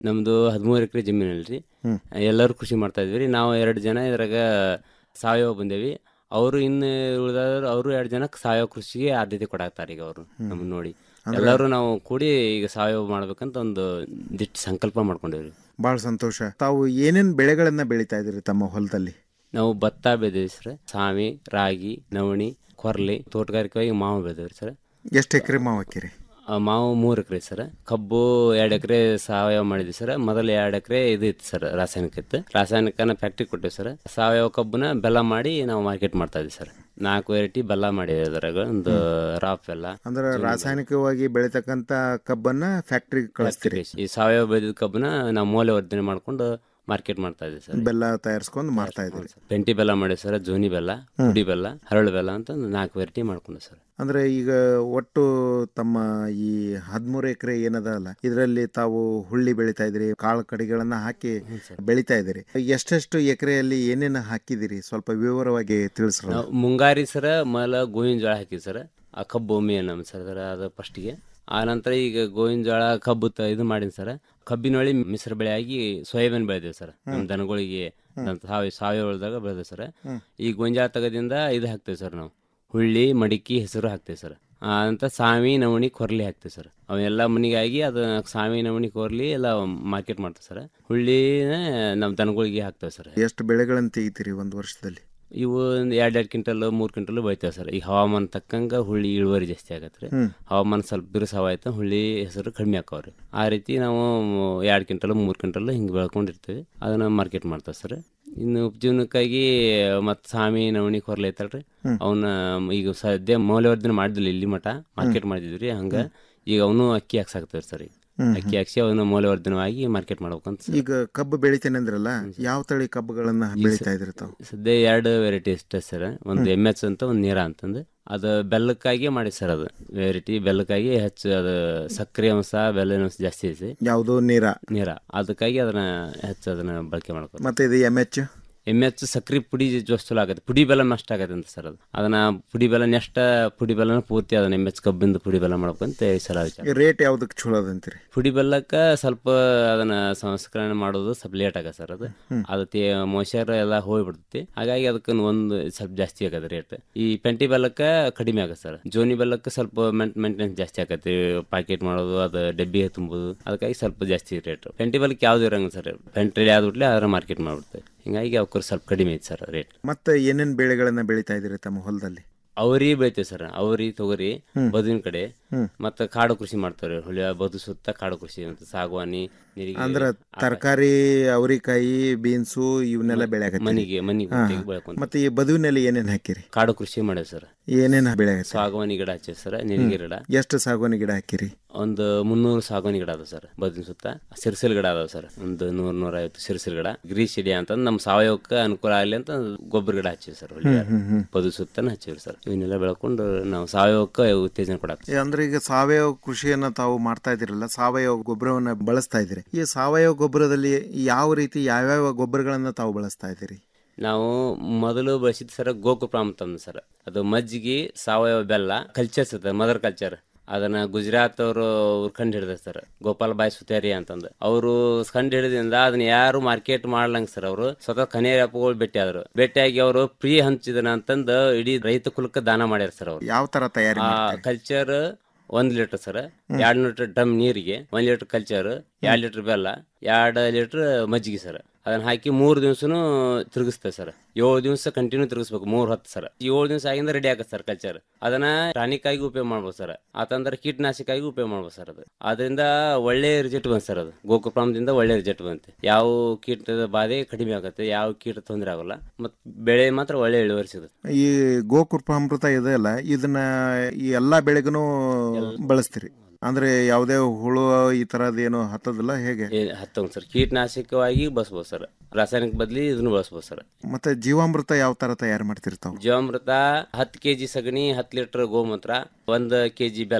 ನಮ್ದು ಹದಿಮೂರು ಎಕರೆ ಜಮೀನಲ್ಲಿ ಹ್ಮ್. ಎಲ್ಲರೂ ಕೃಷಿ ಮಾಡ್ತಾ ಇದ್ವಿ ರೀ ನಾವು ಎರಡು ಜನ ಇದ್ರಾಗ ಸಾವಯವ ಬಂದೇವಿ ಅವರು ಇನ್ನು ಉಳಿದವರು ಅವರು ಎರಡು ಜನ ಸಾವಯವ ಕೃಷಿಗೆ ಆದ್ಯತೆ ಕೊಡಾಕ್ತಾರೆ ಈಗ ಅವರು ನಮ್ಮನ್ನ ನೋಡಿ ಎಲ್ಲರೂ ನಾವು ಕೂಡಿ ಈಗ ಸಾವಯವ ಮಾಡ್ಬೇಕಂತ ಒಂದು ದಿಟ್ಟು ಸಂಕಲ್ಪ ಮಾಡ್ಕೊಂಡೇವ್ರಿ ಬಹಳ ಸಂತೋಷ ತಾವು ಏನೇನ್ ಬೆಳೆಗಳನ್ನ ಬೆಳಿತಾ ಇದ್ರಿ ತಮ್ಮ ಹೊಲದಲ್ಲಿ ನಾವು ಭತ್ತ ಬೆಳೆದೇವಿ ಸರ್ ಸಾಮಿ ರಾಗಿ ನವಣಿ ಕೊರ್ಲಿ ತೋಟಗಾರಿಕೆಯಾಗಿ ಮಾವು ಬೆಳೆದೇವ್ರಿ ಸರ್ ಎಷ್ಟು ಎಕರೆ ಮಾವು ಹಾಕಿರಿ ಆ, ಮಾವು ಮೂರು ಎಕರೆ ಸರ್ ಕಬ್ಬು ಎರಡು ಎಕರೆ ಸಾವಯವ ಮಾಡಿದ್ವಿ ಸರ್ ಮೊದಲು ಎರಡು ಎಕರೆ ಇದು ಇತ್ತು ಸರ್ ರಾಸಾಯನಿಕ ಇತ್ತು ರಾಸಾಯನಿಕನ ಫ್ಯಾಕ್ಟ್ರಿ ಕೊಟ್ಟಿವಿ ಸರ್ ಸಾವಯವ ಕಬ್ಬನ್ನ ಬೆಲ್ಲ ಮಾಡಿ ನಾವು ಮಾರ್ಕೆಟ್ ಮಾಡ್ತಾ ಇದ್ವಿ ಸರ್ ನಾಲ್ಕು ವೆರೈಟಿ ಬೆಲ್ಲ ಮಾಡಿದ್ವಿ ಅದ್ರಾಗ ಒಂದು ರಾಫ್ ಬೆಲ್ಲ ಅಂದ್ರೆ ರಾಸಾಯನಿಕವಾಗಿ ಬೆಳಿತಕ್ಕಂತ ಕಬ್ಬನ್ನ ಫ್ಯಾಕ್ಟ್ರಿ ಕಳಿಸ್ತೀರಿ ಈ ಸಾವಯವ ಬೆಳೆದ ಕಬ್ಬನ್ನ ನಾವು ಮೌಲ್ಯವರ್ಧನೆ ಮಾಡ್ಕೊಂಡು ಮಾರ್ಕೆಟ್ ಮಾಡ್ತಾ ಇದ್ವಿ ಸರ್ ಬೆಲ್ಲ ತಯಾರಿಸ್ಕೊಂಡು ಮಾರ್ತಾ ಇದ್ರಿ ಪೆಂಟಿ ಬೆಲ್ಲ ಮಾಡಿ ಸರ್ ಜೋನಿ ಬೆಲ್ಲ ಪುಡಿ ಬೆಲ್ಲ ಹರಳು ಬೆಲ್ಲ ಅಂತ ಒಂದು ನಾಲ್ಕು ವೆರೈಟಿ ಮಾಡ್ಕೊಂಡು ಸರ್ ಅಂದ್ರೆ ಈಗ ಒಟ್ಟು ತಮ್ಮ ಈ ಹದಿಮೂರು ಎಕರೆ ಏನದ ಅಲ್ಲ ಇದರಲ್ಲಿ ತಾವು ಹುಳ್ಳಿ ಬೆಳಿತಾ ಇದ್ರಿ ಕಾಳು ಕಡಿಗಳನ್ನ ಹಾಕಿ ಬೆಳಿತಾ ಇದ್ರಿ ಎಷ್ಟೆಷ್ಟು ಎಕರೆಯಲ್ಲಿ ಏನೇನು ಹಾಕಿದಿರಿ ಸ್ವಲ್ಪ ವಿವರವಾಗಿ ತಿಳಿಸ್ರ ನಾವು ಮುಂಗಾರಿ ಸರ ಮೊದಲ ಗೋವಿನ ಜೋಳ ಹಾಕಿವಿ ಸರ್ ಆ ಕಬ್ಬು ಒಮ್ಮೆ ನಮ್ಮ ಸರ್ ಅದು ಫಸ್ಟಿಗೆ ಆ ನಂತರ ಈಗ ಗೋವಿನ ಜೋಳ ಕಬ್ಬು ತ ಇದು ಮಾಡೀನಿ ಸರ್ ಕಬ್ಬಿನೊಳಿ ಮಿಶ್ರ ಬೆಳೆಯಾಗಿ ಸೋಯಾಬೀನ್ ಬೆಳೆದೇವೆ ಸರ್ ನಮ್ಮ ದನಗಳಿಗೆ ನಮ್ಮ ಸಾವಯವ ಸಾವಯವದಾಗ ಬೆಳೆದೇವೆ ಸರ್ ಈ ಗೋಂಜಾಳ ತಗದಿಂದ ಇದು ಹಾಕ್ತೇವೆ ಸರ್ ನಾವು ಹುಳ್ಳಿ ಮಡಿಕೆ ಹೆಸರು ಹಾಕ್ತೇವೆ ಸರ್ ಅಂತ ಸಾಮಿ ನವಣಿ ಕೊರ್ಲಿ ಹಾಕ್ತೇವೆ ಸರ್ ಅವೆಲ್ಲ ಮನೆಗಾಗಿ ಅದು ಸಾಮಿ ನವಣಿ ಕೊರ್ಲಿ ಎಲ್ಲ ಮಾರ್ಕೆಟ್ ಮಾಡ್ತೇವೆ ಸರ್ ಹುಳ್ಳಿನ ನಮ್ಮ ದನಗಳಿಗೆ ಹಾಕ್ತೇವೆ ಸರ್ ಎಷ್ಟು ಬೆಳೆಗಳನ್ನು ತೆಗಿತೀರಿ ಒಂದು ವರ್ಷದಲ್ಲಿ ಇವು ಒಂದು ಎರಡು ಎರಡು ಕ್ವಿಂಟಲ್ ಮೂರು ಕ್ವಿಂಟಲ್ ಬೆಳಿತಾವೆ ಸರ್ ಈಗ ಹವಾಮಾನ ತಕ್ಕಂಗೆ ಹುಳ್ಳಿ ಇಳುವರಿ ಜಾಸ್ತಿ ಆಗತ್ತೆ ರೀ ಹ್ಮ್. ಹವಾಮಾನ ಸ್ವಲ್ಪ ಬಿರುಸಾವಾಯ್ತು ಹುಳ್ಳಿ ಹೆಸರು ಕಡಿಮೆ ಆಕಾವ್ರಿ ಆ ರೀತಿ ನಾವು ಎರಡು ಕ್ವಿಂಟಲ್ ಮೂರು ಕ್ವಿಂಟಲ್ ಹಿಂಗೆ ಬೆಳ್ಕೊಂಡಿರ್ತೀವಿ ಅದನ್ನ ಮಾರ್ಕೆಟ್ ಮಾಡ್ತೇವೆ ಸರ್ ಇನ್ನು ಉಪಜೀವನಕ್ಕಾಗಿ ಮತ್ತು ಸಾಮಿ ನವಣಿ ಕೊರ್ಲೆ ಐತಲ್ರಿ ಅವನ್ನ ಈಗ ಸದ್ಯ ಮೌಲ್ಯವರ್ಧನೆ ಮಾಡಿದಿಲ್ಲ ಇಲ್ಲಿ ಮಠ ಮಾರ್ಕೆಟ್ ಮಾಡಿದ್ವಿ ರೀ ಹಂಗೆ ಈಗ ಅವನು ಅಕ್ಕಿ ಹಾಕ್ಸಾಕ್ತೇವೆ ಸರ್ ಈಗ ಅಕ್ಕಿ ಹಾಕ್ಸಿ ಅವನ್ನ ಮೌಲ್ಯವರ್ಧನವಾಗಿ ಮಾರ್ಕೆಟ್ ಮಾಡ್ಬೇಕಂತ ಈಗ ಕಬ್ಬು ಬೆಳಿತೇನೆ ಅಂದ್ರಲ್ಲ ಯಾವ ತಳಿ ಕಬ್ಬುಗಳನ್ನ ಬೆಳಿತಾ ಇದ್ರಿ ತಾವು ಸದ್ಯ ಎರಡು ವೆರೈಟಿ ಅಷ್ಟೇ ಸರ್ ಒಂದು ಎಮ್ ಎಚ್ ಅಂತ ಒಂದು ನೀರ ಅಂತಂದು ಅದು ಬೆಲ್ಲಕ್ಕಾಗಿ ಮಾಡಿ ಸರ್ ಅದು ವೆರೈಟಿ ಬೆಲ್ಲಕ್ಕಾಗಿ ಹೆಚ್ಚು ಅದು ಸಕ್ಕರೆ ಅಂಶ ಬೆಲ್ಲದ ಅಂಶ ಜಾಸ್ತಿ ಐತಿ ಯಾವುದು ನೀರ ನೀರ ಅದಕ್ಕಾಗಿ ಅದನ್ನ ಹೆಚ್ಚು ಅದನ್ನ ಬಳಕೆ ಮಾಡ್ಕೊ ಮತ್ತೆ ಇದು ಎಮ್ ಎಚ್ ಎಮ್ ಎಚ್ ಸಕ್ರೆ ಪುಡಿ ಜೋಸ್ ಚಲೋ ಆಗತ್ತೆ ಪುಡಿ ಬೆಲ್ಲ ನಷ್ಟ ಆಗತ್ತೆ ಅಂತ ಸರ್ ಅದು ಅದನ್ನ ಪುಡಿ ಬೆಲ್ಲ ನೆಷ್ಟ ಪುಡಿ ಬೆಲ್ಲನ ಪೂರ್ತಿ ಅದನ್ನ ಎಮ್ ಎಚ್ ಕಬ್ಬಿಂದ ಪುಡಿ ಬೆಲ್ಲ ಮಾಡ್ಬೇಕಂತ ಈ ಸಲ ವಿಚಾರ ರೇಟ್ ಯಾವ್ದಕ್ಕೆ ಚಲೋ ಅದಂತೀರಿ ಪುಡಿ ಬೆಲ್ಲಕ್ಕೆ ಸ್ವಲ್ಪ ಅದನ್ನ ಸಂಸ್ಕರಣೆ ಮಾಡೋದು ಸ್ವಲ್ಪ ಲೇಟ್ ಆಗತ್ತೆ ಸರ್ ಅದು ಅದು ತೇ ಮೊಯ್ಚರ್ ಎಲ್ಲ ಹೋಗ್ಬಿಡ್ತೈತಿ ಹಾಗಾಗಿ ಅದಕ್ಕೆ ಒಂದು ಸ್ವಲ್ಪ ಜಾಸ್ತಿ ಆಗತ್ತೆ ರೇಟ್ ಈ ಪೆಂಟಿ ಬೆಲ್ಲಕ್ಕೆ ಕಡಿಮೆ ಆಗತ್ತೆ ಸರ್ ಜೋನಿ ಬೆಲ್ಲಕ್ಕೆ ಸ್ವಲ್ಪ ಮೇಂಟೆನೆನ್ಸ್ ಜಾಸ್ತಿ ಆಗತ್ತೆ ಪ್ಯಾಕೆಟ್ ಮಾಡೋದು ಅದು ಡಬ್ಬಿ ತುಂಬೋದು ಅದಕ್ಕಾಗಿ ಸ್ವಲ್ಪ ಜಾಸ್ತಿ ರೇಟ್ ಪೆಂಟಿ ಬೆಲ್ಲಕ್ಕೆ ಯಾವ್ದು ಇರಂಗಿಲ್ಲ ಸರ್ ಪೆಂಟ್ರಿ ಆದ್ಬಿಟ್ಲೆ ಅದರ ಮಾರ್ಕೆಟ್ ಮಾಡ್ಬಿಡ್ತೇವೆ ಹಿಂಗಾಗಿ ಅವಕ್ಕೆ ಸ್ವಲ್ಪ ಕಡಿಮೆ ಐತೆ ಸರ್ ರೇಟ್ ಮತ್ತೆ ಏನೇನ್ ಬೆಳೆಗಳನ್ನ ಬೆಳಿತಾ ಇದ್ದೀರಿ ತಮ್ಮ ಹೊಲದಲ್ಲಿ ಅವರಿ ಬೆಳಿತೇವೆ ಸರ್ ಅವರಿ ತೊಗರಿ ಬದುವಿನ ಕಡೆ ಮತ್ತೆ ಕಾಡು ಕೃಷಿ ಮಾಡ್ತಾರೆ ಹುಳಿಯ ಬದು ಸುತ್ತ ಕಾಡು ಕೃಷಿ ಅಂತ ಸಾಗವಾನಿ ನೀರಿಗೆ ಅಂದ್ರ ತರಕಾರಿ ಅವರಿಕಾಯಿ ಬೀನ್ಸು ಇವನ್ನೆಲ್ಲ ಬೆಳೆಯಕತ್ತೀರಿ ಮನಿಗೆ ಮನಿಗೆ ಹಾ. ಹೊಟ್ಟೆಗೆ ಬೆಳ್ಕೊಂತ ಮತ್ತೆ ಈ ಬದುವಿನಲ್ಲಿ ಏನೇನ್ ಹಾಕಿರಿ ಕಾಡು ಕೃಷಿ ಮಾಡ್ಯಾವ ಸರ್ ಏನೇನ್ ಬೆಳೆಯಕತ್ತೀರಿ ಸಾಗವಾನಿ ಗಿಡ ಹಚ್ಚೇವಿ ಸರ್ ನೀರಿಗೆ ಗಿಡ ಎಷ್ಟು ಸಾಗುವಾನಿ ಗಿಡ ಹಾಕಿರಿ ಒಂದು ಮುನ್ನೂರು ಸಾಗವಾನಿ ಗಿಡ ಅದಾವ ಸರ್ ಬದಿನ ಸುತ್ತ ಸಿರ್ಸಿಲ್ ಗಿಡ ಅದಾವ ಸರ್ ಒಂದು ನೂರ್ ನೂರ ಐವತ್ತು ಸಿರ್ಸಿಲ್ ಗಿಡ ಗ್ರೀಸ್ ಇಡಿ ಅಂತಂದು ನಮ್ಮ ಸಾವಯವಕ್ಕೆ ಅನುಕೂಲ ಆಗಲಿ ಅಂತ ಗೊಬ್ಬರ ಗಿಡ ಹಚ್ಚಿವಿ ಸರ್ ಹೊಳ್ಳಿ ಬದು ಸುತ್ತನ ಹಚ್ಚಿವ್ರಿ ಸರ್ ಇವನ್ನೆಲ್ಲ ಬೆಳ್ಕೊಂಡು ನಾವು ಸಾವಯವಕ್ಕೆ ಉತ್ತೇಜನ ಕೊಡಾಕ ಏ, ಅಂದ್ರೆ ಈಗ ಸಾವಯವ ಕೃಷಿಯನ್ನ ತಾವು ಮಾಡ್ತಾ ಇದ್ದೀರಲ್ಲ ಸಾವಯವ ಗೊಬ್ಬರವನ್ನ ಬಳಸ್ತಾ ಇದ್ದೀರಿ ಈ ಸಾವಯವ ಗೊಬ್ಬರದಲ್ಲಿ ಯಾವ ರೀತಿ ಯಾವ್ಯಾವ ಗೊಬ್ಬರಗಳನ್ನ ತಾವು ಬಳಸ್ತಾ ಇದ್ದೀರಿ ನಾವು ಮೊದಲು ಬಳಸಿದ ಸರ್ ಗೋಕುಪ್ರಾಮ್ ಅಂತಂದು ಸರ್ ಅದು ಮಜ್ಜಿಗೆ ಸಾವಯವ ಬೆಲ್ಲ ಕಲ್ಚರ್ಸ್ ಇರ್ತದೆ ಮದರ್ ಕಲ್ಚರ್ ಅದನ್ನ ಗುಜರಾತ್ ಅವರು ಕಂಡು ಹಿಡಿದ ಸರ್ ಗೋಪಾಲ್ ಬಾಯ್ ಸುತೇರಿ ಅಂತಂದು ಅವರು ಕಂಡು ಹಿಡಿದಿಂದ ಅದನ್ನ ಯಾರು ಮಾರ್ಕೆಟ್ ಮಾಡ್ಲಂಗ್ ಸರ್ ಅವರು ಸ್ವತಃ ಕನೇರಪ್ಪಗಳು ಭೇಟಿ ಆದ್ರು ಭೇಟಿಯಾಗಿ ಅವರು ಫ್ರೀ ಹಂಚಿದನ ಅಂತಂದು ಇಡೀ ರೈತ ಕುಲಕ್ಕೆ ದಾನ ಮಾಡ್ಯಾರ ಸರ್ ಅವರು ಯಾವ ತರ ತಯಾರಿ ಆ ಕಲ್ಚರ್ ಒಂದ್ ಲೀಟರ್ ಸರ್ ಎರಡ್ ಲೀಟರ್ ಡಮ್ ನೀರಿಗೆ ಒಂದ್ ಲೀಟರ್ ಕಲ್ಚರ್ ಎರಡ್ ಲೀಟರ್ ಬೆಲ್ಲ ಎರಡ್ ಲೀಟರ್ ಮಜ್ಜಿಗೆ ಸರ್ ಅದನ್ನ ಹಾಕಿ ಮೂರ್ ದಿವ್ಸನು ತಿರುಗಿಸ್ತೇವೆ ಸರ್ ಏಳು ದಿವಸ ಕಂಟಿನ್ಯೂ ತಿರುಗಿಸ್ಬೇಕು ಮೂರ್ ಹೊತ್ತು ಸರ್ ಏಳು ದಿವಸ ಆಗಿಂದ ರೆಡಿ ಆಗತ್ತೆ ಸರ್ ಕಲ್ಚರ್ ಅದನ್ನ ಟಾನಿಕ್ ಆಗಿ ಉಪಯೋಗ ಮಾಡ್ಬೋದು ಸರ್ ಆತಂದ್ರೆ ಕೀಟನಾಶಕ ಆಗಿ ಉಪಯೋಗ ಮಾಡ್ಬೋದು ಸರ್ ಅದು ಅದರಿಂದ ಒಳ್ಳೆ ರಿಸಲ್ಟ್ ಬಂತು ಸರ್ ಅದು ಗೋಕುಪ್ರಾಮದಿಂದ ಒಳ್ಳೆ ರಿಸಲ್ಟ್ ಬಂತೆ ಯಾವ ಕೀಟದ ಬಾಧೆ ಕಡಿಮೆ ಆಗುತ್ತೆ ಯಾವ ಕೀಟ ತೊಂದರೆ ಆಗೋಲ್ಲ ಮತ್ ಬೆಳೆ ಮಾತ್ರ ಒಳ್ಳೆ ಇಳುವರಿ ಸಿಗುತ್ತೆ ಈ ಗೋಕೃಪಾಮೃತ ಇದೆ ಅಲ್ಲ ಇದನ್ನ ಈ ಎಲ್ಲಾ ಬೆಳೆಗೂ ಬಳಸ್ತೀರಿ ಅಂದ್ರೆ ಯಾವುದೇ ಹುಳು ಈ ತರದ್ ಏನು ಹತ್ತದಿಲ್ಲ ಹೇಗೆ ಹತ್ತೊಂದು ಸರ್ ಕೀಟನಾಶಕವಾಗಿ ಬಳಸ್ಬೋದು ಸರ್ ರಾಸಾಯನಿಕ ಬದಲಿ ಇದನ್ನು ಬಳಸ್ಬೋದು ಸರ್ ಮತ್ತೆ ಜೀವಾಮೃತ ಯಾವ ತರ ತಯಾರು ಮಾಡ್ತಿರ್ತಾವ ಜೀವಾಮೃತ ಹತ್ತು ಕೆ ಜಿ ಸಗಣಿ ಹತ್ತು ಲೀಟರ್ ಗೋಮೂತ್ರ ಒಂದು ಕೆ ಜಿ ಬೆಲ್ಲ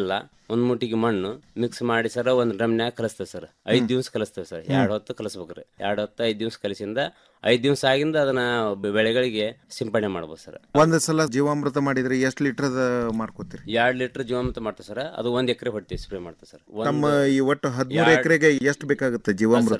ಒಂದ್ ಮುಟ್ಟಿಗೆ ಮಣ್ಣು ಮಿಕ್ಸ್ ಮಾಡಿ ಸರ್ ಒಂದ್ ಡ್ರಮ್ನ್ಯಾಗ ಕಲಿಸ್ತೇವೆ ಸರ್ ಐದ್ ದಿವ್ಸ ಕಲಿಸ್ತೇವೆ ಸರ್ ಎರಡ್ ಹೊತ್ತು ಕಲಿಸ್ಬೇಕ್ರಿ ಎರಡ್ ಹೊತ್ತು ಐದ್ ದಿವ್ಸ ಕಲಿಸಿಂದ ಐದ್ ದಿವ್ಸ ಆಗಿಂದ ಅದನ್ನ ಬೆ- ಬೆಳೆಗಳಿಗೆ ಸಿಂಪಡಣೆ ಮಾಡ್ಬೋದು ಸರ್ ಒಂದ್ ಸಲ ಜೀವಾಮೃತ ಮಾಡಿದ್ರೆ ಎಷ್ಟು ಲೀಟರ್ ಮಾಡ್ಕೋತೀರಿ ಎರಡ್ ಲೀಟರ್ ಜೀವಾಮೃತ ಮಾಡ್ತೇವೆ ಸರ್ ಅದು ಒಂದ್ ಎಕರೆ ಹೊಟ್ಟಿ ಸ್ಪ್ರೇ ಮಾಡ್ತೇವೆ ಸರ್ ತಮ್ಮ ಈ ಒಟ್ಟು ಹದಿಮೂರು ಎಕರೆಗೆ ಎಷ್ಟು ಬೇಕಾಗುತ್ತೆ ಜೀವಾಮೃತ